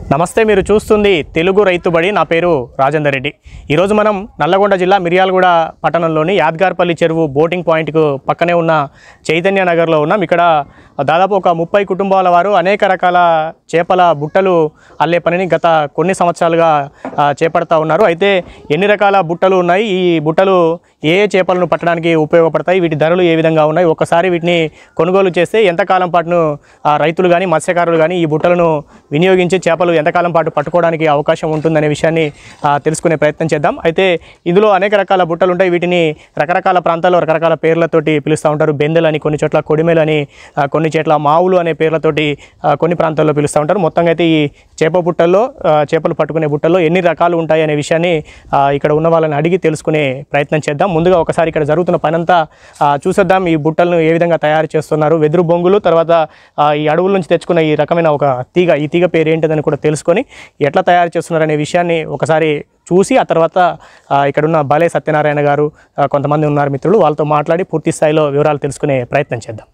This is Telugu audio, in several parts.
నమస్తే మీరు చూస్తుంది తెలుగు రైతుబడి నా పేరు రాజేందర్ రెడ్డి ఈరోజు మనం నల్లగొండ జిల్లా మిర్యాలగూడ పట్టణంలోని యాద్గార్పల్లి చెరువు బోటింగ్ పాయింట్కు పక్కనే ఉన్న చైతన్య నగర్లో ఉన్నాం ఇక్కడ దాదాపు ఒక ముప్పై కుటుంబాల వారు అనేక రకాల చేపల బుట్టలు అల్లే పనిని గత కొన్ని సంవత్సరాలుగా ఆ, చేపడతా ఉన్నారు అయితే ఎన్ని రకాల బుట్టలు ఉన్నాయి ఈ బుట్టలు ఏ ఏ చేపలను పట్టడానికి ఉపయోగపడతాయి వీటి ధరలు ఏ విధంగా ఉన్నాయి ఒక్కసారి వీటిని కొనుగోలు చేస్తే ఎంతకాలం పాటును ఆ, రైతులు కానీ మత్స్యకారులు కానీ ఈ బుట్టలను వినియోగించి చేపలు ఎంతకాలం పాటు పట్టుకోవడానికి అవకాశం ఉంటుందనే విషయాన్ని ఆ, తెలుసుకునే ప్రయత్నం చేద్దాం అయితే ఇందులో అనేక రకాల బుట్టలు ఉంటాయి వీటిని రకరకాల ప్రాంతాల్లో రకరకాల పేర్లతోటి పిలుస్తూ ఉంటారు బెందెలు అని కొన్ని చోట్ల కొడిమేలు అని ఆ, కొన్ని చోట్ల మావులు అనే పేర్లతోటి ఆ, కొన్ని ప్రాంతాల్లో పిలుస్తూ ఉంటారు మొత్తంగా అయితే ఈ చేప బుట్టల్లో ఆ, చేపలు పట్టుకునే బుట్టల్లో ఎన్ని రకాలు ఉంటాయి అనే విషయాన్ని ఆ, ఇక్కడ ఉన్న వాళ్ళని అడిగి తెలుసుకునే ప్రయత్నం చేద్దాం ముందుగా ఒకసారి ఇక్కడ జరుగుతున్న పనంతా ఆ, చూసేద్దాం ఈ బుట్టలను ఏ విధంగా తయారు చేస్తున్నారు వెదురు బొంగులు తర్వాత ఆ, ఈ అడవుల నుంచి తెచ్చుకున్న ఈ రకమైన ఒక తీగ ఈ తీగ పేరు ఏంటిదని కూడా తెలుసుకొని ఎట్లా తయారు చేస్తున్నారు అనే విషయాన్ని ఒకసారి చూసి ఆ తర్వాత ఆ, ఇక్కడున్న బాలే సత్యనారాయణ గారు ఆ, కొంతమంది ఉన్నారు మిత్రులు వాళ్ళతో మాట్లాడి పూర్తి స్థాయిలో వివరాలు తెలుసుకునే ప్రయత్నం చేద్దాం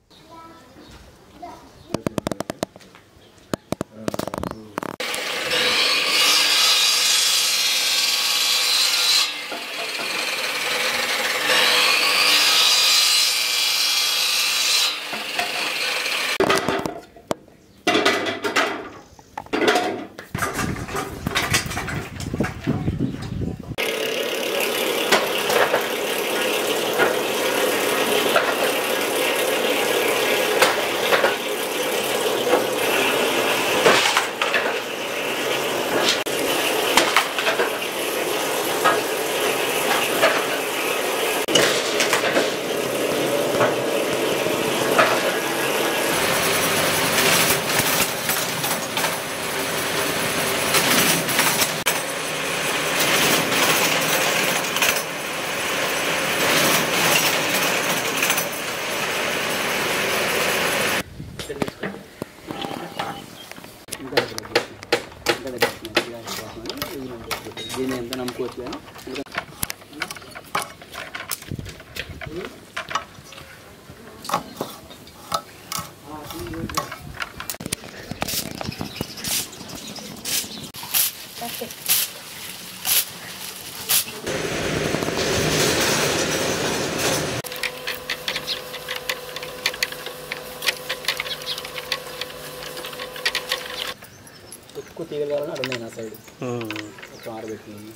దీన్ని ఎంత నమ్ముకోవచ్చు కానీ ఎక్కువ తీగలు కావాలని అడుగున్నాయి నా సైడ్ ఒక ఆరబెట్టింది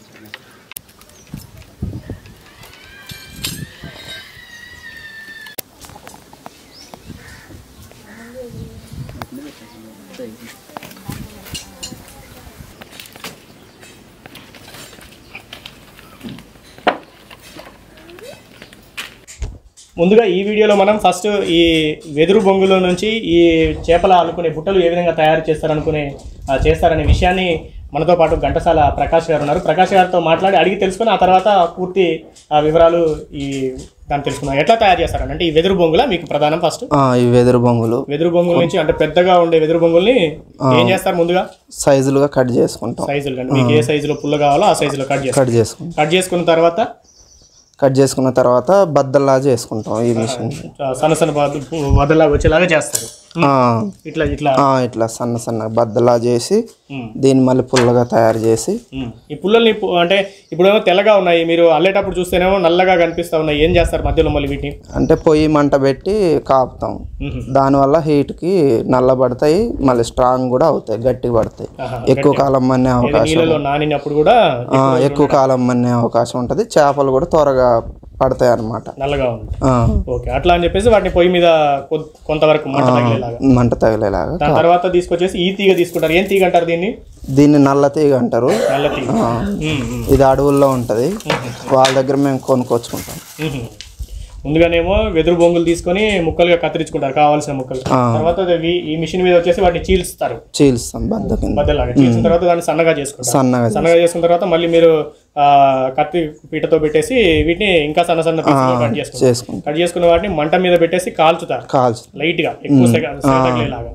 ముందుగా ఈ వీడియోలో మనం ఫస్ట్ ఈ వెదురు బొంగుల నుంచి ఈ చేపల అనుకునే బుట్టలు ఏ విధంగా తయారు చేస్తారనుకునే ఆ, చేస్తారనే విషయాన్ని మనతో పాటు ఘంటసాల ప్రకాష్ గారు ఉన్నారు ప్రకాష్ గారితో మాట్లాడి అడిగి తెలుసుకొని ఆ తర్వాత పూర్తి ఆ వివరాలు ఈ దాన్ని తెలుసుకుందాం ఎట్లా తయారు చేస్తారని అంటే ఈ వెదురు బొంగుల మీకు ప్రధానం ఫస్ట్ ఆ, ఈ వెదురు బొంగులు వెదురు బొంగుల నుంచి అంటే పెద్దగా ఉండే వెదురు బొంగుల్ని ఏం చేస్తారు ముందుగా సైజులుగా కట్ చేసుకుంటాం సైజులు కానీ మీకు ఏ సైజులో పుల్ల కావాలో ఆ సైజులో కట్ చేస్తారు కట్ చేసుకుంటాం కట్ చేసుకున్న తర్వాత కట్ చేసుకున్న తర్వాత బద్దల్లా చేసుకుంటాం ఈ మిషన్ ఆ, సన్న సన్న వదలాగా వచ్చేలాగా చేస్తారు ఆ, ఇట్లా ఇట్లా ఆ, ఇట్లా సన్న సన్న బద్దలా చేసి ఉమ్. దీన్ని మళ్ళీ పుల్లగా తయారు చేసి ఉమ్. ఈ పుల్లల్ని పు- అంటే ఇప్పుడేమో తెల్లగా ఉన్నాయి మీరు అల్లేటప్పుడు చూస్తేనేమో నల్లగా కనిపిస్తా ఉన్నాయి ఏం చేస్తారు మధ్యలో మళ్ళీ వీటిని అంటే పొయ్యి మంట పెట్టి కాపుతాం ఉహు. దానివల్ల హీట్కి నల్లబడతాయి మళ్ళీ స్ట్రాంగ్ కూడా అవుతాయి గట్టిగా పడతాయి ఆహా. ఎక్కువ కాలం మన్నే అవకాశం నీళ్ళలో నానినప్పుడు కూడా ఆ, ఎక్కువ కాలం మన్నే అవకాశం ఉంటుంది చేపలు కూడా త్వరగా పడతాయి అన్నమాట నల్లగా ఉంది ఆ, ఓకే అట్లా అని చెప్పేసి వాటిని పొయ్యి మీద కొ- కొంతవరకు మంట తగిలేలాగా మంట తగిలేలాగా దాని తర్వాత తీసుకొచ్చేసి ఈ తీగ తీసుకుంటారు ఏం తీగ అంటారు దీన్ని దీన్ని నల్ల తీగ అంటారు నల్ల తీగ ఆ, ఉమ్, ఉమ్, ఇది అడవుల్లో ఉంటుంది వాళ్ళ దగ్గర మేము కొనుక్కొచ్చుకుంటాం ఉమ్. ముందుగానేమో వెదురు బొంగులు తీసుకొని ముక్కలుగా కత్తిరించుకుంటారు కావాల్సిన ముక్కలు ఆ. తర్వాత అవి ఈ మిషన్ మీద వచ్చేసి వాటిని చీల్స్తారు చీల్స్తాం బద్ద కింద బద్దలాగా చీల్చిన తర్వాత దాన్ని సన్నగా చేసుకుంటారు సన్నగా సన్నగా చేసుకున్న తర్వాత మళ్ళీ మీరు ఆ, కత్తి పీటతో పెట్టేసి వీటిని ఇంకా సన్న సన్న పీసులుగా కట్ చేసుకుంటారు చేసుకుంటాం కట్ చేసుకున్న వాటిని మంట మీద పెట్టేసి కాల్చుతారు కాల్చి లైట్ గా ఎక్కువ సెగ- సెగ తగిలేలాగా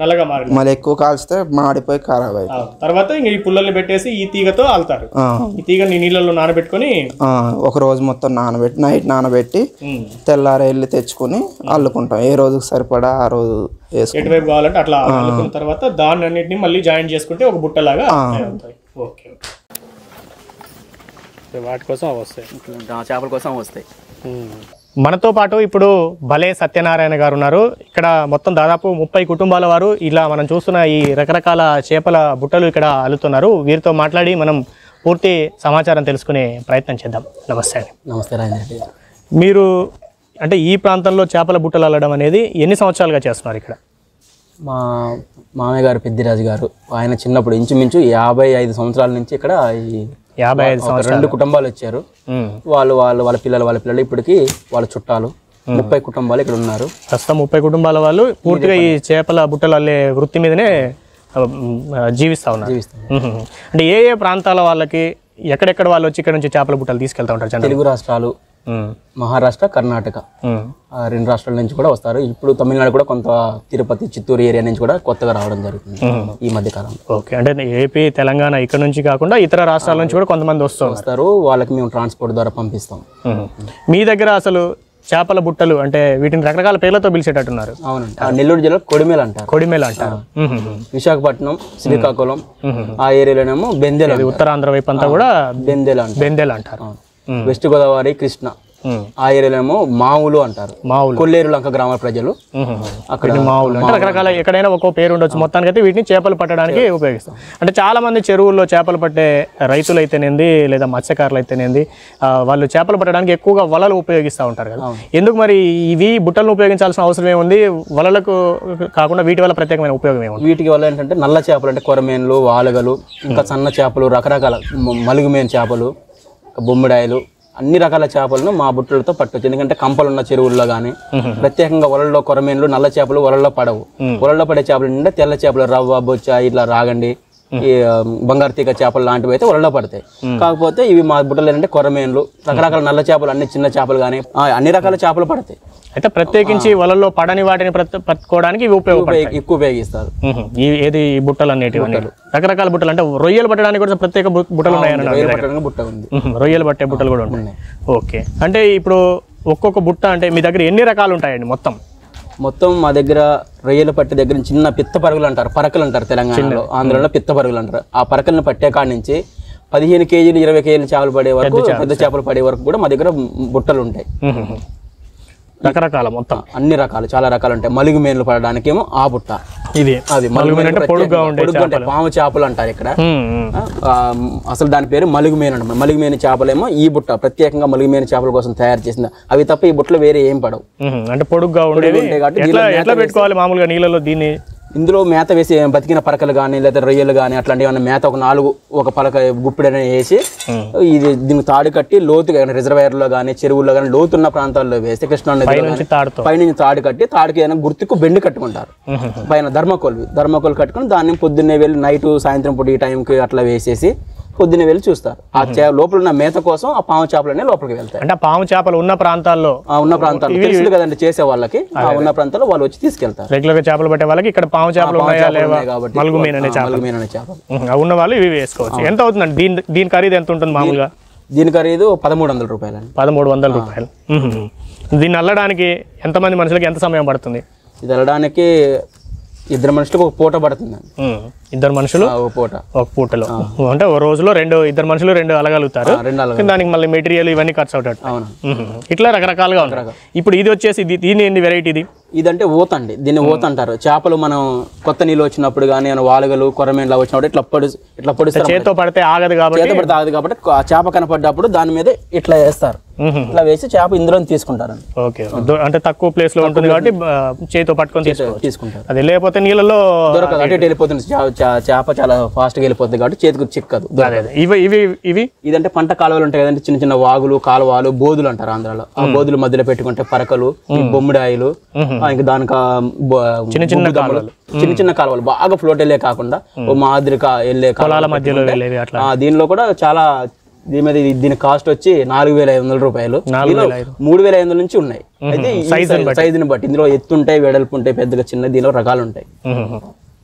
నల్లగా మారింది మళ్ళీ ఎక్కువ కాల్చితే మాడిపోయి ఖరాబ్ అవుతుంది ఆ, తర్వాత ఇంక ఈ పుల్లల్ని పెట్టేసి ఈ తీగతో అల్తారు ఆ, ఈ తీగని నీళ్ళలో నానబెట్టుకొని ఆ, ఒక రోజు మొత్తం నానబెట్టి నైట్ నానబెట్టి ఉమ్, తెల్లారి వెళ్ళి తెచ్చుకుని అల్లుకుంటాం ఏ రోజుకి సరిపడా ఆ రోజు వేసుకుంటాం ఎటువైపు కావాలంటే అట్లా అల్లుకున్న తర్వాత దాన్ని అన్నిటిని మళ్ళీ జాయిన్ చేసుకుంటే ఒక బుట్టలాగా తయారవుతాయి ఓకే ఓకే వాటి కోసం అవి వస్తాయి ఆ చేపల కోసం వస్తాయి మనతో పాటు ఇప్పుడు భలే సత్యనారాయణ గారు ఉన్నారు ఇక్కడ మొత్తం దాదాపు ముప్పై కుటుంబాల వారు ఇలా మనం చూస్తున్న ఈ రకరకాల చేపల బుట్టలు ఇక్కడ అల్లుతున్నారు వీరితో మాట్లాడి మనం పూర్తి సమాచారం తెలుసుకునే ప్రయత్నం చేద్దాం నమస్తే అండి నమస్తే రాజేంద్ర రెడ్డి గారు మీరు అంటే ఈ ప్రాంతంలో చేపల బుట్టలు అల్లడం అనేది ఎన్ని సంవత్సరాలుగా చేస్తున్నారు ఇక్కడ మా మామయ్య గారు పెద్దిరాజు గారు ఆయన చిన్నప్పుడు ఇంచుమించు యాభై ఐదు సంవత్సరాల నుంచి ఇక్కడ ఈ యాభై ఐదు ఒక రెండు కుటుంబాలు వచ్చారు ఉమ్. వాళ్ళు వాళ్ళు వాళ్ళ పిల్లలు వాళ్ళ పిల్లలు ఇప్పటికీ వాళ్ళ చుట్టాలు ముప్పై కుటుంబాలు ఇక్కడ ఉన్నారు ప్రస్తుతం ముప్పై కుటుంబాల వాళ్ళు పూర్తిగా ఈ చేపల బుట్టలు అల్లే వృత్తి మీదనే ఆ, ఉమ్, ఆ, జీవిస్తా ఉన్నారు జీవిస్తాం ఉహుం. అంటే ఏ ఏ ప్రాంతాల వాళ్ళకి ఎక్కడెక్కడ వాళ్ళు వచ్చి ఇక్కడ నుంచి చేపల బుట్టలు తీసుకెళ్తా ఉంటారు జనరల్ తెలుగు రాష్ట్రాలు మహారాష్ట్ర కర్ణాటక ఆ రెండు రాష్ట్రాల నుంచి కూడా వస్తారు ఇప్పుడు తమిళనాడు కూడా కొంత తిరుపతి చిత్తూరు ఏరియా నుంచి కూడా కొత్తగా రావడం జరుగుతుంది ఈ మధ్య కాలంలో ఓకే అంటే ఏపీ తెలంగాణ ఇక్కడ నుంచి కాకుండా ఇతర రాష్ట్రాల నుంచి కూడా కొంతమంది వస్తున్నారు వస్తారు వాళ్ళకి మేము ట్రాన్స్పోర్ట్ ద్వారా పంపిస్తాం ఉహుం. మీ దగ్గర అసలు చేపల బుట్టలు అంటే వీటిని రకరకాల పేర్లతో పిలిచేటట్టున్నారు అవునండి ఆ నెల్లూరు జిల్లా కొడిమేలు అంటారు కొడిమేలు అంటారు ఉహుం. విశాఖపట్నం శ్రీకాకుళం ఆ ఏరియాలోనేమో బెందెల ఉత్తరాంధ్ర వైపు అంతా కూడా బెందెల అంటారు బెందేలు అంటారు um. West Godavari Krishna um. ఆ ఏరియాలోనేమో మావులు అంటారు మావులు కొల్లేరు లంక గ్రామ ప్రజలు ఉహుం. అక్కడ వీటిని మావులు అంటే రకరకాల ఎక్కడైనా ఒక్కో పేరు ఉండొచ్చు మొత్తానికి అయితే వీటిని చేపలు పట్టడానికి ఉపయోగిస్తాం అంటే చాలా మంది చెరువుల్లో చేపలు పట్టే రైతులు అయితేనేంది లేదా మత్స్యకారులు అయితేనేంది ఆ, వాళ్ళు చేపలు పట్టడానికి ఎక్కువగా వలలు ఉపయోగిస్తూ ఉంటారు కదా ఎందుకు మరి ఇవి బుట్టలను ఉపయోగించాల్సిన అవసరం ఏముంది వలలకు కాకుండా వీటి వల్ల ప్రత్యేకమైన ఉపయోగం ఏముంది వీటికి వల్ల ఏంటంటే నల్ల చేపలు అంటే కొరమేన్లు వాలుగలు ఇంకా సన్న చేపలు రకరకాల మ- మలుగుమేన్ చేపలు ఇంకా బొమ్మిడాయలు అన్ని రకాల చేపలను మా బుట్టలతో పట్టవచ్చు ఎందుకంటే కంపలు ఉన్న చెరువుల్లో కానీ ప్రత్యేకంగా వలల్లో కొరమేన్లు నల్ల చేపలు వలల్లో పడవు వలల్లో పడే చేపలు ఏంటంటే తెల్ల చేపలు రవ్వ బొచ్చ ఇట్లా రాగండి ఈ ఆ, బంగారు తీగ చేపలు లాంటివి అయితే వలలో పడతాయి కాకపోతే ఇవి మా బుట్టలు ఏంటంటే కొరమేన్లు రకరకాల నల్ల చేపలు అన్ని చిన్న చేపలు కానీ అన్ని రకాల చేపలు పడతాయి అయితే ప్రత్యేకించి వలల్లో పడని వాటిని ప్రత్- పట్టుకోవడానికి ఇవి ఉపయోగపడతాయి ఉపయోగ- ఎక్కువ ఉపయోగిస్తారు ఉహుం. ఈ ఏది ఈ బుట్టలు అనేటివి అన్ని. రకరకాల బుట్టలు అంటే రొయ్యలు పట్టడానికి కూడా ప్రత్యేక బు- బుట్టలు ఉన్నాయని రొయ్యలు పట్టడానికి బుట్ట ఉంది ఉహుం. రొయ్యలు పట్టే బుట్టలు కూడా ఉంటాయి ఓకే అంటే ఇప్పుడు ఒక్కొక్క బుట్ట అంటే మీ దగ్గర ఎన్ని రకాలు ఉంటాయండి మొత్తం మొత్తం మా దగ్గర రొయ్యల పట్టి దగ్గర చిన్న పిత్త పరుగులు అంటారు పరకలు అంటారు తెలంగాణలో ఆంధ్రలో పిత్త పరుగులు అంటారు ఆ పరకలను పట్టే కాడి నుంచి పదిహేను కేజీలు ఇరవై కేజీలు చేపలు పడే వరకు పెద్ద చేపలు పడే వరకు కూడా మా దగ్గర బుట్టలు ఉంటాయి ఉహుం. రకరకాల మొత్తం అన్ని రకాలు చాలా రకాలు ఉంటాయి మలుగు మేన్లు పడడానికి ఏమో ఆ బుట్ట ఇది అది మలుగు మీన్ అంటే పొడుగ్గా ఉండే పొడుగ్గా ఉంటాయి పాము చేపలు అంటారు ఇక్కడ ఉమ్, ఉమ్. ఆ, అసలు దాని పేరు మలుగు మేన్ అంటారు మలుగు మేన చేపలేమో ఈ బుట్ట ప్రత్యేకంగా మలుగు మేన చేపల కోసం తయారు చేసింది అవి తప్ప ఈ బుట్టలో వేరే ఏం పడవు ఉహుం. అంటే పొడుగ్గా ఉండేవి ఉంటాయి కాబట్టి ఎట్లా ఎట్లా పెట్టుకోవాలి మామూలుగా నీళ్ళలో దీన్ని ఇందులో మేత వేసి బతికిన పరకలు కానీ లేదా రొయ్యలు కానీ అట్లాంటివి ఏమైనా మేత ఒక నాలుగు ఒక పలక గుప్పిడనే వేసి ఇది దీనికి తాడు కట్టి లోతుగా రిజర్వాయర్లో కానీ చెరువుల్లో కానీ లోతున్న ప్రాంతాల్లో వేస్తే కృష్ణా నదిలో నుంచి తాడుతో పైనుంచి తాడు కట్టి తాడుకి ఏదైనా గుర్తుకు బెండి కట్టుకుంటారు పైన ధర్మకోల్ ధర్మకోల్ కట్టుకుని దాన్ని పొద్దున్నే వెళ్ళి నైట్ సాయంత్రం పూట ఈ టైంకి అట్లా వేసేసి పొద్దున్నే వెళ్ళి చూస్తారు ఆ చే లోపల ఉన్న మేత కోసం ఆ పాము చేపలనే లోపలికి వెళ్తాయి అంటే ఆ పాము చేపలు ఉన్న ప్రాంతాల్లో ఆ ఉన్న ప్రాంతాల్లో తెలుసు కదండి చేసే వాళ్ళకి ఆ ఉన్న ప్రాంతాల్లో వాళ్ళు వచ్చి తీసుకెళ్తారు రెగ్యులర్ గా చేపలు పట్టే వాళ్ళకి ఇక్కడ పాము చేపలు పాము ఉన్నాయా చేపలు లేవా ఉన్నాయి కాబట్టి మలుగు మీన్ అనే చేప మలుగు మీన్ అనే చేపలు ఉహుం. అవి ఉన్న వాళ్ళు ఇవి వేసుకోవచ్చు ఎంత అవుతుందండి దీని దీని ఖరీదు ఎంత ఉంటుంది మామూలుగా దీని ఖరీదు పదమూడు వందల రూపాయలండి పదమూడు వందల రూపాయలు ఉహుం. దీన్ని అల్లడానికి ఎంతమంది మనుషులకి ఎంత సమయం పడుతుంది ఇది వెళ్ళడానికి ఇద్దరు మనుషులకు ఒక పూట పడుతుందండి ఉమ్. ఇద్దరు మనుషులు ఆ, ఒక పూట ఒక పూటలో అంటే ఓ రోజులో రెండు ఇద్దరు మనుషులు రెండు అలగలుగుతారు ఆ, రెండు అలాగే కానీ దానికి మళ్ళీ మెటీరియల్ ఇవన్నీ ఖర్చు అవుతాడు అవును ఉహుం. ఇట్లా రకరకాలుగా ఉంటాయి ఇప్పుడు ఇది వచ్చేసి ఇది దీని ఏంది వెరైటీ ఇది ఇదంటే ఊత అండి దీన్ని ఊత అంటారు చేపలు మనం కొత్త నీళ్ళు వచ్చినప్పుడు కానీ ఏమైనా వాలుగలు కొరమేండ్లు వచ్చినప్పుడు ఇట్లా పొడి ఇట్లా పొడిస్తారు చేత్తో పడితే ఆగదు కాబట్టి చేత పడితే ఆగదు కాబట్టి ఆ చేప కనపడ్డప్పుడు దాని మీద ఇట్లా వేస్తారు ఉహుం. ఇట్లా వేసి చేప ఇందులో తీసుకుంటారండి ఓకే దో- అంటే తక్కువ ప్లేస్ లో ఉంటుంది కాబట్టి ఆ, చేతితో పట్టుకొని తీసుకోవచ్చు తీసుకుంటారు అది లేకపోతే నీళ్ళలో దొరకదు అటు ఇటు వెళ్ళిపోతుంది చా- చా- చేప చాలా fast గా వెళ్ళిపోతుంది కాబట్టి చేతికి చిక్కదు అదే అదే. ఇవి ఇవి ఇవి ఇదంటే పంట కాలువలు ఉంటాయి కదంటే చిన్న చిన్న వాగులు కాలువలు బోధులు అంటారు ఆంధ్రాలో ఆ బోధులు మధ్యలో పెట్టుకుంటే పరకలు ఈ బొమ్మిడాయిలు ఆ, ఇంకా దానికి ఆ బొ- చిన్న చిన్న బొగ్గు దమ్ములు, చిన్న చిన్న కాలువలు బాగా ఫ్లోట్ వెళ్ళే కాకుండా ఓ మాదిరిగా వెళ్ళే పొలాల కాలువలు మధ్యలో వెళ్ళేవి అట్లా ఆ, దీనిలో కూడా చాలా దీని మీద ఇది- దీని కాస్ట్ వచ్చి నాలుగు వేల ఐదు వందల రూపాయలు నాలుగు దీనిలో వేల ఐదు. మూడు వేల ఐదు వందల నుంచి ఉన్నాయి అయితే ఈ సైజుని బట్టి ఇందులో ఎత్తు ఉంటాయి వెడల్పు ఉంటాయి పెద్దగా చిన్న దీనిలో రకాలు ఉంటాయి ఉహుం.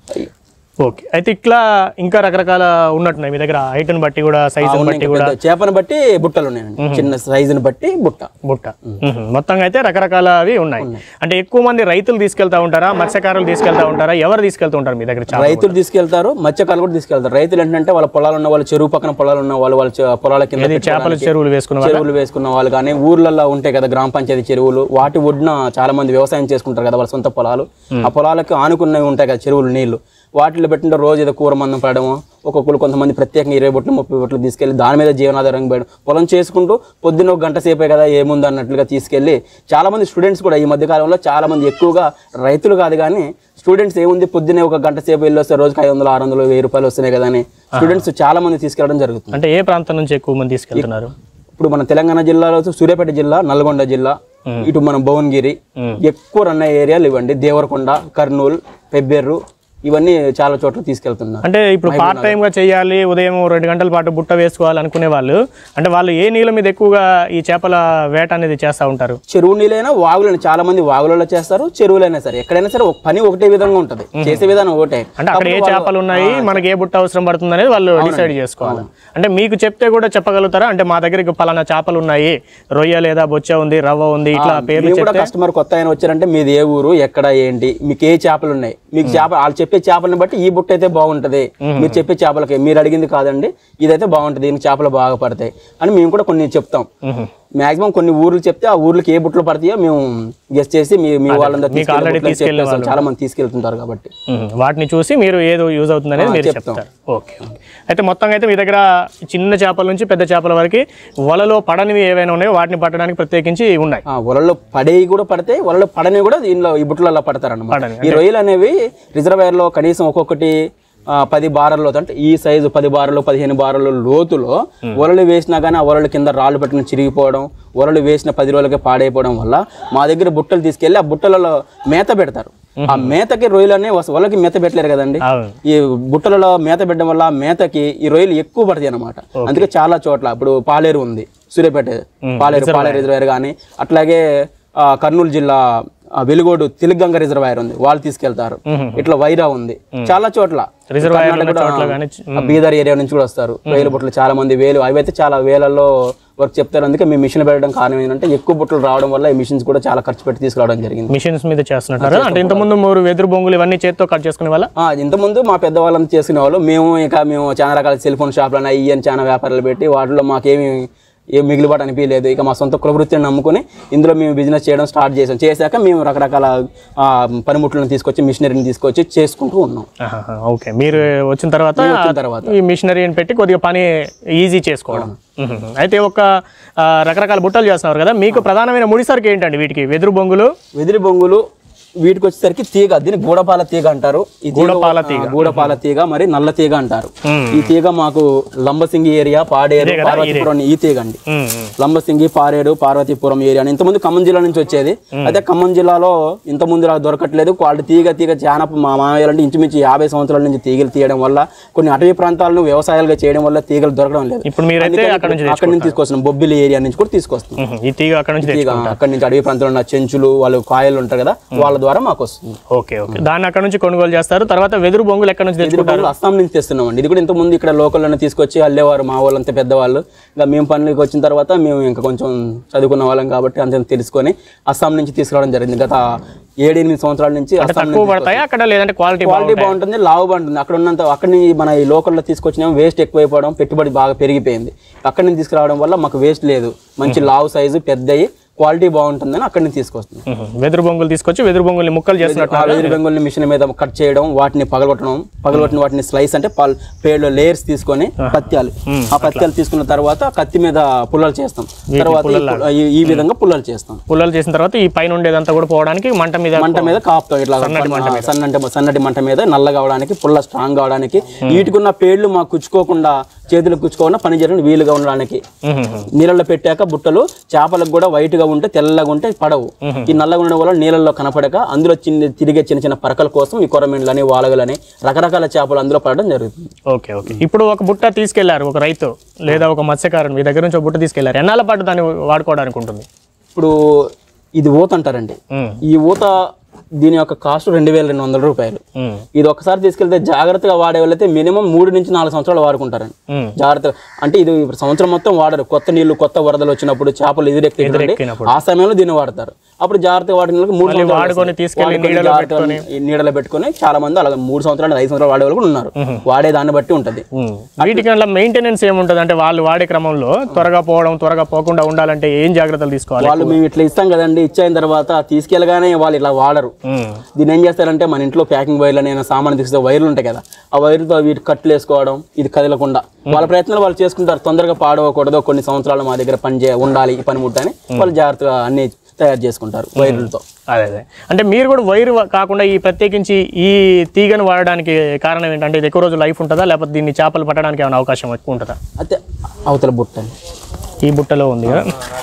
ఓకే అయితే ఇట్లా ఇంకా రకరకాల ఉన్నట్టున్నాయి మీ దగ్గర హైట్ని బట్టి కూడా సైజుని బట్టి కూడా పెద్ద చేపను బట్టి బుట్టలు ఉన్నాయండి చిన్న సైజుని బట్టి బుట్ట బుట్ట మ్మ్. మొత్తంగా అయితే రకరకాల అవి ఉన్నాయి అంటే ఎక్కువ మంది రైతులు తీసుకెళ్తా ఉంటారా మత్స్యకారులు తీసుకెళ్తా ఉంటారా ఎవరు తీసుకెళ్తా ఉంటారు మీ దగ్గర చాలా రైతులు తీసుకెళ్తారు మత్స్యకారులు కూడా తీసుకెళ్తారు రైతులు ఏంటంటే వాళ్ళ పొలాలు ఉన్న వాళ్ళు చెరువు పక్కన పొలాలు ఉన్న వాళ్ళు వాళ్ళ చె- పొలాల కింద చేపల పెట్టుకోవడానికి చెరువులు వేసుకున్న వాళ్ళు చెరువులు వేసుకున్న వాళ్ళు కానీ ఊర్లలో ఉంటాయి కదా గ్రామ పంచాయతీ చెరువులు వాటి ఒడ్డున చాలా మంది వ్యవసాయం చేసుకుంటారు కదా వాళ్ళ సొంత పొలాలు ఆ పొలాలకు ఆనుకున్నవి ఉంటాయి కదా చెరువులు నీళ్లు వాటిలో పెట్టిన రోజు ఏదో కూర మందం పడము ఒక్కొక్కరు కొంతమంది ప్రత్యేకంగా ఇరవై బొట్లు ముప్పై బొట్లు తీసుకెళ్లి దాని మీద జీవనాధారం పోయడం పొలం చేసుకుంటూ పొద్దున్న ఒక గంట సేపే కదా ఏముంది అన్నట్లుగా తీసుకెళ్లి చాలా మంది స్టూడెంట్స్ కూడా ఈ మధ్య కాలంలో చాలా మంది ఎక్కువగా రైతులు కాదు కానీ స్టూడెంట్స్ ఏముంది పొద్దున్నే ఒక గంట సేపు వెళ్ళి వస్తే రోజుకి ఐదు వందలు ఆరు వందలు వెయ్యి రూపాయలు వస్తున్నాయి కదా అని స్టూడెంట్స్ చాలా మంది తీసుకెళ్ళడం జరుగుతుంది అంటే ఏ ప్రాంతం నుంచి ఎక్కువ మంది తీసుకెళ్తున్నారు ఇప్పుడు మన తెలంగాణ జిల్లాలో సూర్యాపేట జిల్లా నల్గొండ జిల్లా ఇటు మన భువనగిరి ఎక్కువ రన్ అయ్యే ఏరియాలు ఇవ్వండి దేవరకొండ కర్నూలు పెబ్బెర్రు ఇవన్నీ చాలా చోట్ల తీసుకెళ్తున్నారు అంటే ఇప్పుడు పార్ట్ టైం గా చేయాలి ఉదయం రెండు గంటల పాటు బుట్ట వేసుకోవాలి అనుకునే వాళ్ళు అంటే వాళ్ళు ఏ నీళ్ళ మీద ఎక్కువగా ఈ చేపల వేట అనేది చేస్తూ ఉంటారు చెరువు నీళ్ళైనా వాగులైనా చాలా మంది వాగులలో చేస్తారు చెరువులైనా సరే ఎక్కడైనా సరే ఒక పని ఒకటే విధంగా ఉంటది చేసే విధానం ఒకటే అంటే అక్కడ ఏ చేపలు ఉన్నాయి మనకి ఏ బుట్ట అవసరం పడుతుంది అనేది వాళ్ళు డిసైడ్ చేసుకోవాలి అంటే మీకు చెప్తే కూడా చెప్పగలుగుతారా అంటే మా దగ్గరికి పలానా చేపలు ఉన్నాయి రొయ్య లేదా బొచ్చ ఉంది రవ్వ ఉంది ఇట్లా పేర్లు మేము కూడా కస్టమర్ కొత్త ఆయన వచ్చారంటే మీది ఏ ఊరు ఎక్కడ ఏంటి మీకు ఏ చేపలు ఉన్నాయి మీకు చేప వాళ్ళు చెప్పే చేపలను బట్టి ఈ బుట్ట అయితే బాగుంటది మీరు చెప్పే చేపలకి మీరు అడిగింది కాదండి ఇదైతే బాగుంటది దీనికి చేపలు బాగా పడతాయి అని మేము కూడా కొన్ని చెప్తాం మాక్సిమం కొన్ని ఊర్లు చెప్తే ఆ ఊర్లకి ఏ బుట్టలు పడతాయో మేము గెస్ట్ చేసి మీ మీ వాళ్ళందరూ తీసుకెళ్ళే బుట్టలు చెప్పేస్తాం. చాలా మంది తీసుకెళ్తుంటారు కాబట్టి మ్మ్. వాటిని చూసి మీరు ఏదో యూజ్ అవుతుంది అనేది మీరు చెప్తారు ఓకే ఓకే అయితే మొత్తంగా అయితే మీ దగ్గర చిన్న చేపల నుంచి పెద్ద చేపల వరకు వలలో పడనివి ఏవైనా ఉన్నాయో వాటిని పట్టడానికి ప్రత్యేకించి ఉన్నాయి ఆ వలల్లో పడేవి కూడా పడతాయి వలల్లో పడనివి కూడా దీనిలో ఈ బుట్టలలో పడతారన్నమాట పడని. ఈ రొయ్యలు అనేవి రిజర్వాయర్ లో కనీసం ఒక్కొక్కటి ఆ, పది బారల్లో అంటే ఈ సైజు పది బారలు పదిహేను బారలు లోతులో వలలు వేసినా కానీ ఆ వలలు కింద రాళ్ళు పట్టుకుని చిరిగిపోవడం వలలు వేసిన పది రోజులకే పాడైపోవడం వల్ల మా దగ్గర బుట్టలు తీసుకెళ్లి ఆ బుట్టలలో మేత పెడతారు ఆ మేతకి రొయ్యలు అనేవి వస్తాయి. వలకి మేత పెట్టలేరు కదండి అవును ఈ బుట్టలలో మేత పెట్టడం వల్ల ఆ మేతకి ఈ రొయ్యలు ఎక్కువ పడతాయి అన్నమాట అందుకే చాలా చోట్ల ఇప్పుడు పాలేరు ఉంది సూర్యాపేట పాలేరు పాలేరు రిజర్వాయర్ కానీ అట్లాగే ఆ, కర్నూలు జిల్లా ఆ, వెలుగోడు తెలుగంగ రిజర్వాయర్ ఉంది వాళ్ళు తీసుకెళ్తారు ఇట్లా వైరా ఉంది చాలా చోట్ల రిజర్వాయర్ కర్ణాటక కూడా, చోట్ల కానీ ఆ, బీదర్ ఏరియా నుంచి కూడా వస్తారు రైలు బుట్టలు చాలా మంది వేలు అవి అయితే చాలా వేలల్లో వర్క్ చెప్తారు అందుకే మేము మిషన్ పెట్టడం కారణం ఏంటంటే ఎక్కువ బుట్టలు రావడం వల్ల ఈ మిషన్స్ కూడా చాలా ఖర్చు పెట్టి తీసుకురావడం జరిగింది మిషన్స్ మీద చేస్తున్నట్టు అంటే ఇంతకుముందు మూడు వెదురు బొంగులు ఇవన్నీ చేత్తో కట్ చేసుకునే వాళ్ళ ఆ, ఇంతకుముందు మా పెద్దవాళ్ళని చేసుకునే వాళ్ళు మేము ఇక మేము చాలా రకాల సెల్ ఫోన్ షాపులు అయ్యి అని చాలా వ్యాపారాలు పెట్టి వాటిలో మాకేమి ఏం మిగిలిబాటు అనిపించలేదు ఇక మా సొంత కులవృత్తిని నమ్ముకొని ఇందులో మేము బిజినెస్ చేయడం స్టార్ట్ చేసాం చేశాక మేము రకరకాల ఆ, పనిముట్లను తీసుకొచ్చి మిషనరీని తీసుకొచ్చి చేసుకుంటూ ఉన్నాం ఆహాహా, ఓకే మీరు వచ్చిన తర్వాత వచ్చిన తర్వాత ఈ మిషనరీని పెట్టి కొద్దిగా పని ఈజీ చేసుకోవడం మ్మ్. అయితే ఒక ఆ, రకరకాల బుట్టలు చేస్తున్నారు కదా మీకు ప్రధానమైన ముడిసరికి ఏంటండి వీటికి వెదురు బొంగులు వెదిరి బొంగులు వీటికి వచ్చేసరికి తీగ దీన్ని గూడపాల తీగ అంటారు ఈ తీగ- గూడపాల తీగ. ఆ, గూడపాల తీగ మరి నల్ల తీగ అంటారు మ్మ్. ఈ తీగ మాకు లంబసింగి ఏరియా పాడేరు కదా, పార్వతీపురం ఈ తీగ అండి మ్మ్, మ్మ్. లంబసింగి పారేడు పార్వతీపురం ఏరియా అని ఇంతకుముందు ఖమ్మం జిల్లా నుంచి వచ్చేది అయితే ఖమ్మం జిల్లాలో ఇంత ముందు ఇలా దొరకట్లేదు వాళ్ళ తీగ తీగ చాలా మా మామయ్య అంటే ఇంచుమించు యాభై సంవత్సరాల నుంచి తీగలు తీయడం వల్ల కొన్ని అటవీ ప్రాంతాలను వ్యవసాయాలుగా చేయడం వల్ల తీగలు దొరకడం లేదు ఇప్పుడు మీరైతే అందుకని అక్కడ నుంచి అక్కడి నుంచి తీసుకొస్తున్నాం బొబ్బిలి ఏరియా నుంచి కూడా తీసుకొస్తున్నాం మ్మ్. ఈ తీగ అక్కడ నుంచి తెచ్చు- తీగ అక్కడి నుంచి అడవి ప్రాంతంలో ఉన్న చెంచులు వాళ్ళు కాయలు ఉంటారు కదా వాళ్ళ ద్వారా మాకు వస్తుంది ఓకే ఓకే దాన్ని అక్కడ నుంచి కొనుగోలు చేస్తారు తర్వాత వెదురు బొంగులు ఎక్కడ నుంచి ఇది తెచ్చుకుంటారు కూడా అస్సాం నుంచి తెస్తున్నామండి ఇది కూడా ఇంత ముందు ఇక్కడ లోకల్లోనే తీసుకొచ్చి అల్లేవారు మా వాళ్ళంతా పెద్దవాళ్ళు ఇంకా మేము పనులకి వచ్చిన తర్వాత మేము ఇంకా కొంచెం చదువుకున్న వాళ్ళం కాబట్టి అంత తెలుసుకొని అస్సాం నుంచి తీసుకురావడం జరిగింది గత ఏడెనిమిది సంవత్సరాల నుంచి అస్సాం తక్కువ పడతాయి అక్కడ లేదంటే క్వాలిటీ క్వాలిటీ బాగుంటుంది లావు బాగుంటుంది అక్కడ ఉన్నంత అక్కడ నుంచి మన ఈ లోకల్లో తీసుకొచ్చినా వేస్ట్ ఎక్కువైపోవడం పెట్టుబడి బాగా పెరిగిపోయింది అక్కడి నుంచి తీసుకురావడం వల్ల మాకు వేస్ట్ లేదు మంచి లావు సైజు పెద్దయి క్వాలిటీ బాగుంటుందని అక్కడి నుంచి తీసుకొస్తుంది మ్మ్. వెదురు బొంగులు తీసుకొచ్చి వెదురు బొంగుల్ని ముక్కలు చేస్తున్నట్టు ఆ వెదురు బెంగుల్ని మిషన్ మీద కట్ చేయడం వాటిని పగలగొట్టడం పగలగొట్టిన వాటిని స్లైస్ అంటే పాల్ పేడ్లో లేయర్స్ తీసుకొని పత్యాలు ఆ పత్యాలు తీసుకున్న తర్వాత కత్తి మీద పుల్లలు చేస్తాం తర్వాత ఈ పు- ఈ- ఈ విధంగా పుల్లలు చేస్తాం పుల్లలు చేసిన తర్వాత ఈ పైన ఉండేదంతా కూడా పోవడానికి మంట మీద మంట మీద కాపుతాం ఇట్లా సన్నటి సన్నటి సన్నటి మంట మీద నల్లగా అవడానికి పుల్ల స్ట్రాంగ్ కావడానికి వీటికున్న పేర్లు మాకు కుచ్చుకోకుండా చేతులు కుచ్చుకోకుండా పని చేయడానికి వీలుగా ఉండడానికి మ్మ్. నీళ్ళలో పెట్టాక బుట్టలు చేపలకు కూడా వైట్ గా ఉంటే తెల్లగా ఉంటే పడవు ఈ నల్లగా ఉండడం వల్ల నీళ్ళల్లో కనపడక అందులో చిన్న తిరిగే చిన్న చిన్న పరకల కోసం ఈ కొరమీన్లని వాలగలని రకరకాల చేపలు అందులో పడడం జరుగుతుంది ఓకే ఓకే ఇప్పుడు ఒక బుట్ట తీసుకెళ్లారు ఒక రైతు లేదా ఒక మత్స్యకారుని మీ దగ్గర నుంచి ఒక బుట్ట తీసుకెళ్లారు ఎన్నాళ్ళ పాటు దాన్ని వాడుకోవడానికి ఉంటుంది ఇప్పుడు ఇది ఊత అంటారండి మ్మ్. ఈ ఊత దీని యొక్క కాస్ట్ రెండు వేల రెండు వందల రూపాయలు ఉమ్, ఇది ఒకసారి తీసుకెళ్తే జాగ్రత్తగా వాడే వాళ్ళైతే మినిమం మూడు నుంచి నాలుగు సంవత్సరాలు వాడుకుంటారండి ఉమ్. జాగ్రత్తగా అంటే ఇది ఇప్పుడు సంవత్సరం మొత్తం వాడరు కొత్త నీళ్లు కొత్త వరదలు వచ్చినప్పుడు చేపలు ఎదురెక్కి ఎదురెక్కినప్పుడు. ఆ సమయంలో దీన్ని వాడతారు అప్పుడు జాగ్రత్తగా వాడిన వాళ్ళకి మూడు సంవత్సరాలు వాడుకొని వస్తాయి. తీసుకెళ్లి వాడుకొని నీడలో జాగ్రత్తగా ఈ నీడలో పెట్టుకొని చాలా మంది అలాగే మూడు సంవత్సరాలు ఐదు సంవత్సరాలు వాడే వాళ్ళు కూడా ఉన్నారు వాడే దాన్ని బట్టి ఉంటది ఉమ్. వీటికి అట్లా మెయింటెనెన్స్ ఏముంటుంది అంటే వాళ్ళు వాడే క్రమంలో త్వరగా పోవడం త్వరగా పోకుండా ఉండాలంటే ఏం జాగ్రత్తలు తీసుకోవాలి వాళ్ళు మేము ఇట్లా ఇస్తాం కదండి ఇచ్చిన తర్వాత తీసుకెళ్ళగానే వాళ్ళు ఇలా వాడరు ఉమ్, దీన్ని ఏం చేస్తారంటే మన ఇంట్లో ప్యాకింగ్ వైర్లు నేను సామాన్ తీసుకునే వైర్లు ఉంటాయి కదా ఆ వైర్లతో వీటి కట్లు వేసుకోవడం ఇది కదలకుండా వాళ్ళ ప్రయత్నాలు వాళ్ళు చేసుకుంటారు తొందరగా పాడవకూడదు కొన్ని సంవత్సరాలు మా దగ్గర పని చే ఉండాలి ఈ పని ముట్టని వాళ్ళు జాగ్రత్తగా అన్ని తయారు చేసుకుంటారు వైర్లతో అదే అదే అంటే మీరు కూడా వైర్ వ- కాకుండా ఈ ప్రత్యేకించి ఈ తీగను వాడడానికి కారణం ఏంటంటే ఇది ఎక్కువ రోజు లైఫ్ ఉంటుందా లేకపోతే దీన్ని చేపలు పట్టడానికి ఏమైనా అవకాశం ఎక్కువ ఉంటుందా అయితే అవతల బుట్ట అండి ఈ బుట్టలో ఉంది కదా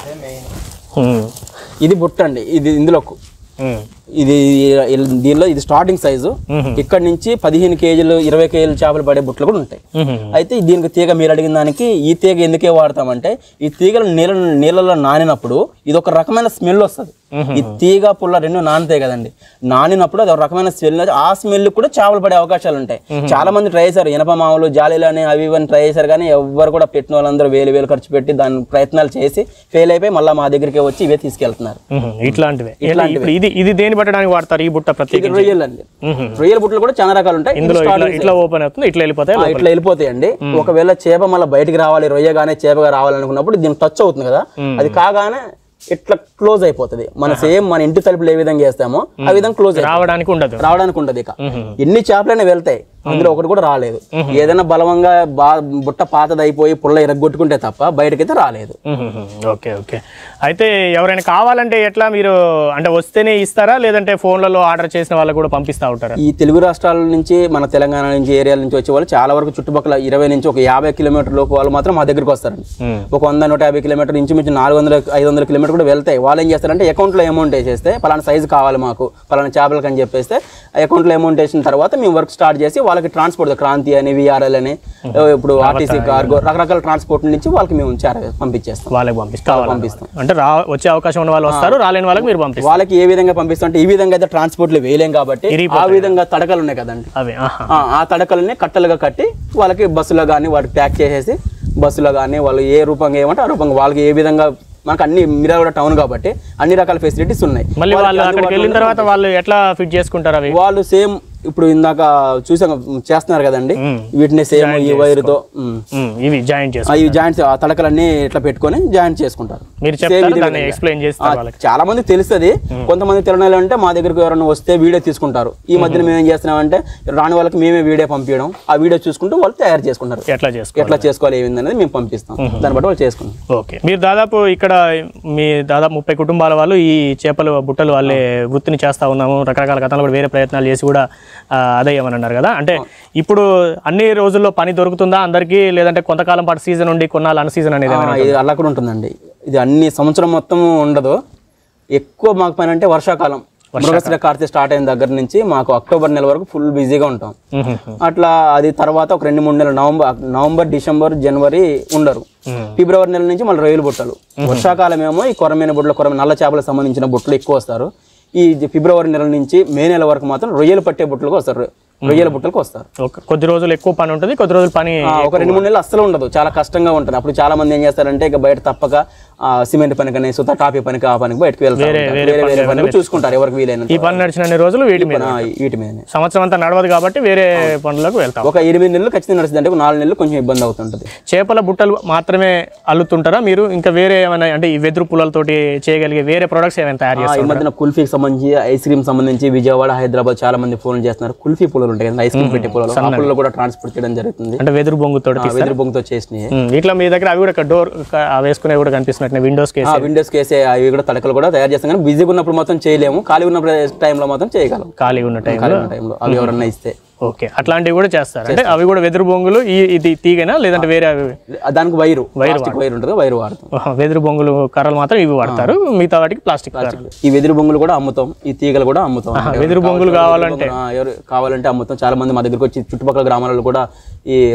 ఉమ్, ఇది బుట్ట అండి ఇది ఇందులో ఉమ్, ఇది ఇ- దీనిలో ఇది స్టార్టింగ్ సైజు ఇక్కడ నుంచి పదిహేను కేజీలు ఇరవై కేజీలు చేపలు పడే బుట్టలు కూడా ఉంటాయి ఉమ్, అయితే దీనికి తీగ మీరు అడిగిన దానికి ఈ తీగ ఎందుకే వాడతామంటే ఈ తీగలు నీళ్ళ నీళ్ళలో నానినప్పుడు ఇది ఒక రకమైన స్మెల్ వస్తుంది ఈ తీగ పుల్ల రెండు నానుతాయి కదండి నానినప్పుడు అది ఒక రకమైన స్మెల్ ఆ స్మెల్ కూడా చేపలు పడే అవకాశాలు ఉంటాయి చాలా మంది ట్రై చేశారు ఇనప మామూలు జాలీలు అని అవి ఇవన్నీ ట్రై చేశారు కానీ ఎవరు కూడా పెట్టిన వాళ్ళందరూ వేలు వేలు ఖర్చు పెట్టి దాని ప్రయత్నాలు చేసి ఫెయిల్ అయిపోయి మళ్ళీ మా దగ్గరికి వచ్చి ఇవే తీసుకెళ్తున్నారు ఉమ్, ఇట్లాంటివే ఇలా ఇప్పుడు ఇది ఇది దేని పట్టడానికి వాడతారు ఈ బుట్ట ఇది ప్రత్యేకించి రొయ్యలు అండి ఉహు. రొయ్యల బుట్టలు కూడా చాలా రకాలు ఉంటాయి ఇది ఇందులో ఇట్లా starting ఇట్లా ఓపెన్ అవుతుంది ఇట్లా వెళ్ళిపోతాయి ఆ, ఇట్లా వెళ్ళిపోతాయండి ఒకవేళ చేప మళ్ళీ బయటికి రావాలి రొయ్యగానే చేపగా రావాలనుకున్నప్పుడు దీనికి టచ్ అవుతుంది కదా అది కాగానే ఇట్లా క్లోజ్ అయిపోతుంది మన సేమ్ మన ఇంటి తలుపులు ఏ విధంగా చేస్తామో ఆ విధంగా క్లోజ్ రావడానికి ఉండదు రావడానికి ఉండదు ఇక ఎన్ని చేపలైనా వెళ్తాయి అందులో ఒకటి కూడా రాలేదు ఏదైనా బలవంగా బా బుట్ట పాతది అయిపోయి పుల్ల ఇరగొట్టుకుంటే తప్ప బయటకైతే రాలేదు మ్మ్. ఓకే ఓకే అయితే ఎవరైనా కావాలంటే ఎట్లా మీరు అంటే వస్తేనే ఇస్తారా లేదంటే ఫోన్లలో ఆర్డర్ చేసిన వాళ్ళకు కూడా పంపిస్తూ ఉంటారా ఈ తెలుగు రాష్ట్రాల నుంచి మన తెలంగాణ నుంచి ఏరియాల నుంచి వచ్చే వాళ్ళు చాలా వరకు చుట్టుపక్కల ఇరవై నుంచి ఒక యాభై కిలోమీటర్ లోపు వాళ్ళు మాత్రం మా దగ్గరికి వస్తారండి మ్మ్. ఒక వంద నూట యాభై కిలోమీటర్ ఇంచుమించు నాలుగు వందల ఐదు వందల కిలోమీటర్ కూడా వెళ్తాయి వాళ్ళు ఏం చేస్తారంటే అకౌంట్లో అమౌంట్ వేసేస్తే పలానా సైజు కావాలి మాకు పలానా చేపలకి అని చెప్పేస్తే అకౌంట్లో అమౌంట్ వేసిన తర్వాత మేము వర్క్ స్టార్ట్ చేసి వాళ్ళకి ట్రాన్స్పోర్ట్ క్రాంతి అని విఆర్ఎల్ అని ఇప్పుడు ఆర్టీసీ కార్గో రకరకాల ట్రాన్స్పోర్ట్ నుంచి వాళ్ళకి మేము చేర పంపించేస్తాం వాళ్ళకి పంపిస్తాం పంపిస్తాం అంటే రా వచ్చే అవకాశం ఉన్న వాళ్ళు వస్తారు రాలేని వాళ్ళకి మీరు పంపిస్తారు వాళ్ళకి ఏ విధంగా పంపిస్తాం అంటే ఈ విధంగా అయితే ట్రాన్స్పోర్ట్లు వేయలేం కాబట్టి ఆ విధంగా తడకలు ఉన్నాయి కదండి అవి ఆహా ఆ, ఆ తడకలని కట్టలుగా కట్టి వాళ్ళకి బస్సులో కానీ వాటికి ప్యాక్ చేసేసి బస్సులో కానీ వాళ్ళు ఏ రూపంగా ఏమంటే ఆ రూపంగా వాళ్ళకి ఏ విధంగా మనకు అన్ని మిరాగూడ టౌన్ కాబట్టి అన్ని రకాల ఫెసిలిటీస్ ఉన్నాయి మళ్ళీ వాళ్ళు అక్కడికి వెళ్ళిన తర్వాత వాళ్ళు ఎట్లా ఫిట్ చేసుకుంటారు అవి వాళ్ళు సేమ్ ఇప్పుడు ఇందాక చూసాం చేస్తున్నారు కదండి మ్మ్. వీటిని సేమ్ ఈ వైరుతో మ్మ్. మ్మ్. ఇవి జాయిన్ చేస్తారు ఆ, ఈ జాయింట్స్ ఆ తడకలన్నీ ఇట్లా పెట్టుకొని జాయింట్ చేసుకుంటారు మీరు Same చెప్తారు ఇదే దాన్ని విధంగా. ఎక్స్ప్లెయిన్ ఆ, చేస్తారు వాళ్ళకి చాలా మంది తెలుస్తుంది కొంతమంది తెలియని అంటే మా దగ్గరకు ఎవరైనా వస్తే వీడియో తీసుకుంటారు ఈ మధ్యన మేము ఏం చేస్తున్నామంటే రాని వాళ్ళకి మేమే వీడియో పంపించడం ఆ వీడియో చూసుకుంటూ వాళ్ళు తయారు చేసుకుంటారు ఎట్లా చేసుకోవాలి ఎట్లా చేసుకోవాలి ఏమింది అనేది మేము పంపిస్తాం దాన్ని బట్టి వాళ్ళు చేసుకుంటాం ఓకే మీరు దాదాపు ఇక్కడ మీ దాదాపు ముప్పై కుటుంబాల వాళ్ళు ఈ చేపలు బుట్టలు వాళ్ళే వృత్తిని చేస్తూ ఉన్నాము రకరకాల గతంలో కూడా వేరే ప్రయత్నాలు చేసి కూడా ఆ, అదయ్యామని అన్నారు కదా అంటే ఇప్పుడు అన్ని రోజుల్లో పని దొరుకుతుందా అందరికీ లేదంటే కొంతకాలం పాటు సీజన్ ఉండి కొన్నాళ్ళు అన్ సీజన్ అనేది ఏమైనా ఆ, ఇది అలా కూడా ఉంటుందండి ఇది అన్ని సంవత్సరం మొత్తం ఉండదు ఎక్కువ మాకు పని అంటే వర్షాకాలం మృగశ్ర కార్తీ స్టార్ట్ అయిన దగ్గర నుంచి మాకు అక్టోబర్ నెల వరకు ఫుల్ బిజీగా ఉంటాం మ్మ్. అట్లా అది తర్వాత ఒక రెండు మూడు నెలలు నవంబర్ నవంబర్ డిసెంబర్ జనవరి ఉండరు మ్మ్. ఫిబ్రవరి నెల నుంచి మళ్ళీ రొయ్యలు బుట్టలు వర్షాకాలం ఏమో ఈ కొరమైన బుట్టలు కొరమైన నల్ల చేపలకు సంబంధించిన బుట్టలు ఎక్కువ వస్తారు ఈ ఫిబ్రవరి నెల నుంచి మే నెల వరకు మాత్రం రొయ్యలు పట్టే బుట్టలకు వస్తారు రొయ్యల బుట్టలకు వస్తారు ఒక కొద్ది రోజులు ఎక్కువ పని ఉంటుంది కొద్ది రోజులు పని ఆ, ఒక రెండు మూడు నెలలు అస్సలు ఉండదు చాలా కష్టంగా ఉంటుంది అప్పుడు చాలా మంది ఏం చేస్తారంటే ఇక బయట తప్పక ఆ, సిమెంట్ పనికని సుత టాపీ పనికి ఆ పనికి బయటకు వెళ్తారు వేరే వేరే పనులు చూసుకుంటారు ఎవరికి వీలైనంత ఈ పని నడిచిన అన్ని రోజులు వీటి మీద ఆ, వీటి మీదనే సంవత్సరం అంతా నడవదు కాబట్టి వేరే పనులకు వెళ్తాం ఒక ఎనిమిది నెలలు ఖచ్చితంగా నడుస్తుంది అంటే ఒక నాలుగు నెలలు కొంచెం ఇబ్బంది అవుతుంటుంది చేపల బుట్టలు మాత్రమే అల్లుతుంటారా మీరు ఇంకా వేరే ఏమైనా అంటే ఈ వెదురు పుల్లలతోటి చేయగలిగే వేరే ప్రొడక్ట్స్ ఏమైనా తయారు ఆ, చేస్తారు ఈ మధ్యన కుల్ఫీకి సంబంధించి ఐస్ క్రీమ్ సంబంధించి విజయవాడ హైదరాబాద్ చాలా మంది ఫోన్లు చేస్తున్నారు కుల్ఫీ పుల్లలు ఉంటాయి కదా ఐస్ క్రీమ్ పెట్టే పుల్లలు ఆ పుల్లలు కూడా ట్రాన్స్పోర్ట్ చేయడం జరుగుతుంది అంటే వెదురు బొంగుతోటి ఆ, వెదురు బొంగుతో చేసినవి ఉమ్, ఇట్లా మీ దగ్గర అవి కూడా డోర్ వేసుకునే కూడా కనిపిస్తున్నట్టు విండోస్ కేసు ఆ విండోస్ కేసే అవి కూడా తడకలు కూడా తయారు చేస్తాం కానీ బిజీగా ఉన్నప్పుడు మాత్రం చేయలేము ఖాళీ ఉన్న టైంలో మాత్రం చేయగలం ఖాళీ ఉన్న టైం ఖాళీ ఉన్న టైంలో అవి ఎవరన్నా ఇస్తే ఓకే అట్లాంటివి కూడా చేస్తారు అంటే అవి కూడా వెదురు బొంగులు ఈ ఇది తీగనా లేదంటే వేరే అవి దానికి వైరు ప్లాస్టిక్ వైర్ ఉంటుంది వైరు వాడతాం ఆహా, వెదురు బొంగులు కర్రలు మాత్రం ఇవి వాడతారు మిగతా వాటికి ప్లాస్టిక్ కర్రలు ఈ వెదురు బొంగులు కూడా అమ్ముతాం ఈ తీగలు కూడా అమ్ముతాం వెదురు బొంగులు కావాలంటే ఆ, ఎవరు కావాలంటే అమ్ముతాం చాలా మంది మా దగ్గరికి వచ్చి చుట్టుపక్కల గ్రామాలలో కూడా ఈ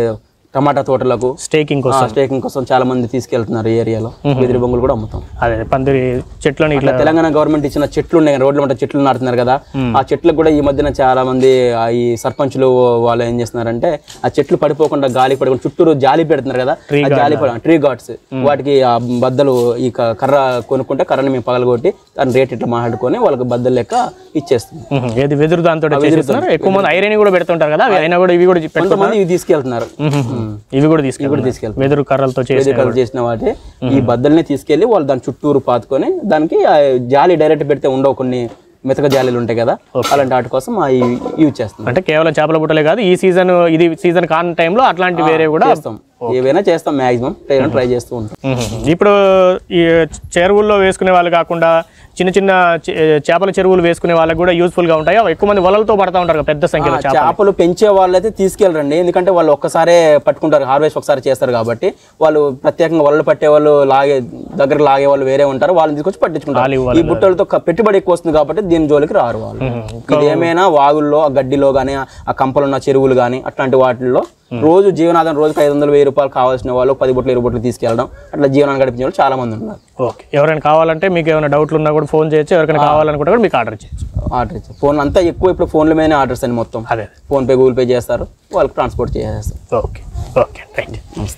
టమాటా తోటలకు స్టేకింగ్ కోసం స్టేకింగ్ కోసం చాలా మంది తీసుకెళ్తున్నారు ఈ ఏరియాలో వెదిరి బొంగులు కూడా అమ్ముతాం అదే పందిరి చెట్లని ఇట్లా తెలంగాణ గవర్నమెంట్ ఇచ్చిన చెట్లు ఉన్నాయి కదా, రోడ్ల మధ్య చెట్లు నాటుతున్నారు కదా ఆ చెట్లకు కూడా ఈ మధ్యన చాలా మంది ఆ ఈ సర్పంచులు వాళ్ళు ఏం చేస్తున్నారంటే ఆ చెట్లు పడిపోకుండా గాలి పడకుండా చుట్టూరు జాలి పెడుతున్నారు కదా ఆ జాలి ట్రీ గార్డ్స్ వాటికి ఆ బద్దలు ఈ క- కర్ర కొనుక్కుంటే కర్రని మేము పగలగొట్టి దాని రేట్ ఇట్లా మాట్లాడుకొని వాళ్ళకి బద్దలు లెక్క ఇచ్చేస్తుంది మ్మ్. ఏది వెదురు దాంతో చేసేస్తున్నారు ఎక్కువ మంది ఐరన్ కూడా పెడుతుంటారు కదా అవి అయినా కూడా ఇవి కూడా పెట్టుకుంటారు కొంతమంది ఇవి తీసుకెళ్తున్నారు ఇవి కూడా తీసుకెళ్ళి తీసుకెళ్తారు వెదురు కర్రలతో చేసి వేదికలు చేసిన వాటి ఈ బద్దల్ని తీసుకెళ్లి వాళ్ళు దాని చుట్టూరు పాతుకొని దానికి ఆ జాలి డైరెక్ట్ పెడితే ఉండవు కొన్ని మెతక జాలీలు ఉంటాయి కదా అలాంటి వాటి కోసం ఆ యూజ్ చేస్తాం అంటే కేవలం చేపల బుట్టలే కాదు ఈ సీజన్ ఇది సీజన్ కాని టైంలో అట్లాంటి వేరే కూడా చేస్తాం ఏవైనా చేస్తాం మాక్సిమం ట్రై చేస్తూ ఉంటాం మ్మ్. ఇప్పుడు ఈ చెరువుల్లో వేసుకునే వాళ్ళు కాకుండా చిన్న చిన్న చే- చేపల చెరువులు వేసుకునే వాళ్ళకి కూడా యూస్ఫుల్ గా ఉంటాయి అవి ఎక్కువ మంది వలలతో పడతా ఉంటారు కదా, పెద్ద సంఖ్యలో చేప చేపలు పెంచే వాళ్ళైతే తీసుకెళ్ళరండి ఎందుకంటే వాళ్ళు ఒక్కసారే పట్టుకుంటారు హార్వెస్ట్ ఒకసారి చేస్తారు కాబట్టి వాళ్ళు ప్రత్యేకంగా వలలు పట్టే వాళ్ళు లాగే దగ్గర లాగే వాళ్ళు వేరే ఉంటారు వాళ్ళని తీసుకొచ్చి పట్టించుకుంటారు ఆలివ్ ఈ బుట్టలతో క- పెట్టుబడి ఎక్కువ వస్తుంది కాబట్టి దీని జోలికి రారు వాళ్ళు ఇది ఏమైనా వాగుల్లో ఆ గడ్డిలో కానీ ఆ కంపలు ఉన్న చెరువులు కానీ అట్లాంటి వాటిల్లో రోజు జీవనాధారం రోజుకి ఐదు వందలు వెయ్యి రూపాయలు కావాల్సిన వాళ్ళు పది బుట్టలు ఇరవై బుట్టలు తీసుకెళ్ళడం అట్లా జీవనాన్ని గడిపించే వాళ్ళు చాలా మంది ఉన్నారు ఓకే ఎవరైనా కావాలంటే మీకు ఏమైనా డౌట్లు ఉన్నా కూడా ఫోన్ చేయొచ్చు ఎవరికైనా కావాలనుకుంటే కూడా మీకు ఆర్డర్ చేయొచ్చు ఆర్డర్ ఇచ్చారు ఫోన్ అంతా ఎక్కువ ఇప్పుడు ఫోన్ల మీదనే ఆర్డర్స్ అని మొత్తం అదే ఫోన్ పే గూగుల్ పే చేస్తారు వాళ్ళకి ట్రాన్స్పోర్ట్ చేసేస్తారు ఓకే ఓకే రైట్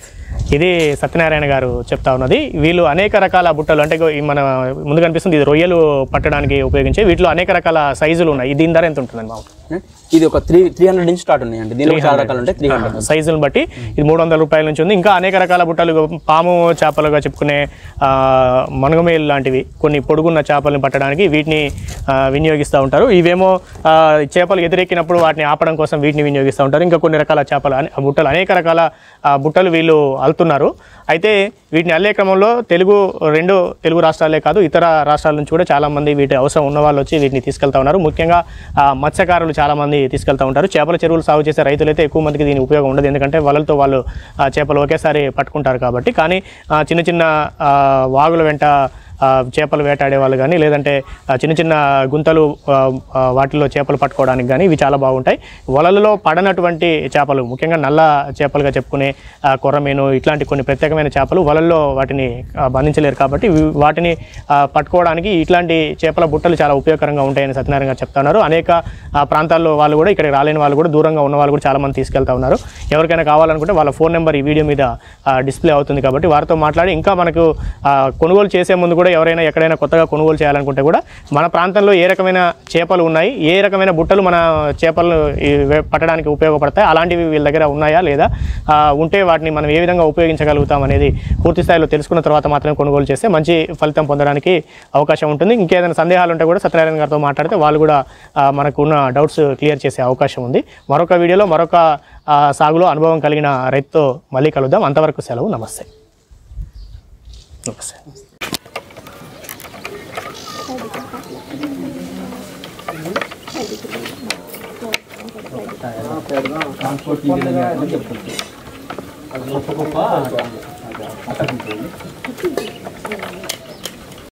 ఇది సత్యనారాయణ గారు చెప్తా ఉన్నది వీళ్ళు అనేక రకాల బుట్టలు అంటే ఇగో ఈ మన ముందు కనిపిస్తుంది ఇది రొయ్యలు పట్టడానికి ఉపయోగించే వీటిలో అనేక రకాల సైజులు ఉన్నాయి దీని ధర ఎంత ఉంటుందండి మామూలు ఇది ఒక త్రీ త్రీ హండ్రెడ్ నుంచి స్టార్ట్ ఉన్నాయండి దీనిలో చాలా రకాలు ఉంటాయి త్రీ హండ్రెడ్ సైజులను బట్టి ఇది మూడు వందల రూపాయల నుంచి ఉంది ఇంకా అనేక రకాల బుట్టలు పాము చేపలుగా చెప్పుకునే ఆ, మనుగమేలు లాంటివి కొన్ని పొడుగున్న చేపలను పట్టడానికి వీటిని ఆ, వినియోగిస్తూ ఉంటారు ఇవేమో ఆ, చేపలు ఎదురెక్కినప్పుడు వాటిని ఆపడం కోసం వీటిని వినియోగిస్తూ ఉంటారు ఇంకా కొన్ని రకాల చేపలు అనే- బుట్టలు అనేక రకాల ఆ, బుట్టలు వీళ్ళు అల్లుతున్నారు అయితే వీటిని అల్లే క్రమంలో తెలుగు రెండు తెలుగు రాష్ట్రాలే కాదు ఇతర రాష్ట్రాల నుంచి కూడా చాలా మంది వీటి అవసరం ఉన్న వాళ్ళు వచ్చి వీటిని తీసుకెళ్తా ఉన్నారు ముఖ్యంగా ఆ, మత్స్యకారులు చాలా మంది తీసుకెళ్తా ఉంటారు చేపల చెరువులు సాగు చేసే రైతులైతే ఎక్కువ మందికి దీని ఉపయోగం ఉండదు ఎందుకంటే వలలతో వాళ్ళు ఆ, చేపలు ఒకేసారి పట్టుకుంటారు కాబట్టి కానీ ఆ, చిన్న చిన్న ఆ, వాగుల వెంట ఆ, చేపలు వేటాడే వాళ్ళు కానీ లేదంటే ఆ, చిన్న చిన్న గుంతలు ఆ, ఆ, వాటిలో చేపలు పట్టుకోవడానికి కానీ ఇవి చాలా బాగుంటాయి వలలలో పడనటువంటి చేపలు ముఖ్యంగా నల్ల చేపలుగా చెప్పుకునే ఆ, కొర్రమీను ఇట్లాంటి కొన్ని ప్రత్యేకమైన చేపలు వలల్లో వాటిని ఆ, బంధించలేరు కాబట్టి ఇవి- వాటిని ఆ, పట్టుకోవడానికి ఇట్లాంటి చేపల బుట్టలు చాలా ఉపయోగకరంగా ఉంటాయని సత్యనారాయణ గారు చెప్తున్నారు అనేక ఆ, ప్రాంతాల్లో వాళ్ళు కూడా ఇక్కడికి రాలేని వాళ్ళు కూడా దూరంగా ఉన్న వాళ్ళు కూడా చాలా మంది తీసుకెళ్తా ఉన్నారు ఎవరికైనా కావాలనుకుంటే వాళ్ళ ఫోన్ నెంబర్ ఈ వీడియో మీద డిస్ప్లే అవుతుంది కాబట్టి వారితో మాట్లాడి ఇంకా మనకు ఆ, కొనుగోలు చేసే ముందు కూడా ఎవరైనా ఎక్కడైనా కొత్తగా కొనుగోలు చేయాలనుకుంటే కూడా మన ప్రాంతంలో ఏ రకమైన చేపలు ఉన్నాయి ఏ రకమైన బుట్టలు మన చేపలను ఈ వే- పట్టడానికి ఉపయోగపడతాయి అలాంటివి వీళ్ళ దగ్గర ఉన్నాయా లేదా ఆ, ఉంటే వాటిని మనం ఏ విధంగా ఉపయోగించగలుగుతాం అనేది పూర్తి స్థాయిలో తెలుసుకున్న తర్వాత మాత్రమే కొనుగోలు చేస్తే మంచి ఫలితం పొందడానికి అవకాశం ఉంటుంది ఇంకేదైనా సందేహాలు ఉంటే కూడా సత్యనారాయణ గారితో మాట్లాడితే వాళ్ళు కూడా ఆ, మనకు ఉన్న డౌట్స్ క్లియర్ చేసే అవకాశం ఉంది మరొక వీడియోలో మరొక ఆ, సాగులో అనుభవం కలిగిన రైతుతో మళ్ళీ కలుద్దాం అంతవరకు సెలవు నమస్తే నమస్తే ట్రాన్స్పోర్ట్